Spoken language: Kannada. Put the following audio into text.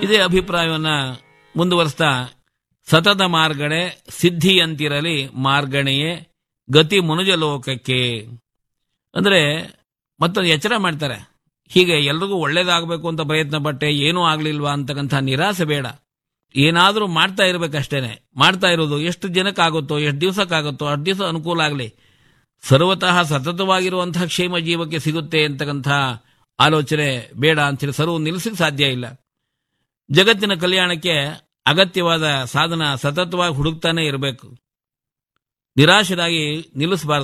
ಇದೇ ಅಭಿಪ್ರಾಯವನ್ನ ಮುಂದುವರಿಸ್ತಾ ಸತತ ಮಾರ್ಗಣೆ ಸಿದ್ಧಿಯಂತಿರಲಿ ಮಾರ್ಗಣೆಯೇ ಗತಿ ಮನುಜ ಲೋಕಕ್ಕೆ ಅಂದ್ರೆ ಮತ್ತೊಂದು ಎಚ್ಚರ ಮಾಡ್ತಾರೆ ಹೀಗೆ ಎಲ್ರಿಗೂ ಒಳ್ಳೇದಾಗಬೇಕು ಅಂತ ಪ್ರಯತ್ನ ಪಟ್ಟೆ ಏನೂ ಆಗ್ಲಿಲ್ವಾ ಅಂತಕ್ಕಂಥ ನಿರಾಸೆ ಬೇಡ ಏನಾದರೂ ಮಾಡ್ತಾ ಇರಬೇಕಷ್ಟೇನೆ ಮಾಡ್ತಾ ಇರೋದು ಎಷ್ಟು ಜನಕ್ಕಾಗುತ್ತೋ ಎಷ್ಟು ದಿವಸಕ್ಕಾಗುತ್ತೋ ಅಷ್ಟು ದಿವಸ ಅನುಕೂಲ ಆಗಲಿ ಸರ್ವತಃ ಸತತವಾಗಿರುವಂತಹ ಕ್ಷೇಮ ಜೀವಕ್ಕೆ ಸಿಗುತ್ತೆ ಅಂತಕ್ಕಂಥ ಆಲೋಚನೆ ಬೇಡ ಅಂತೇಳಿ ಸರ್ವ ನಿಲ್ಲಿಸಕ್ಕೆ ಸಾಧ್ಯ ಇಲ್ಲ ಜಗತ್ತಿನ ಕಲ್ಯಾಣಕ್ಕೆ ಅಗತ್ಯವಾದ ಸಾಧನ ಸತತವಾಗಿ ಹುಡುಕ್ತಾನೆ ಇರಬೇಕು ನಿರಾಶರಾಗಿ ನಿಲ್ಲಿಸಬಾರದು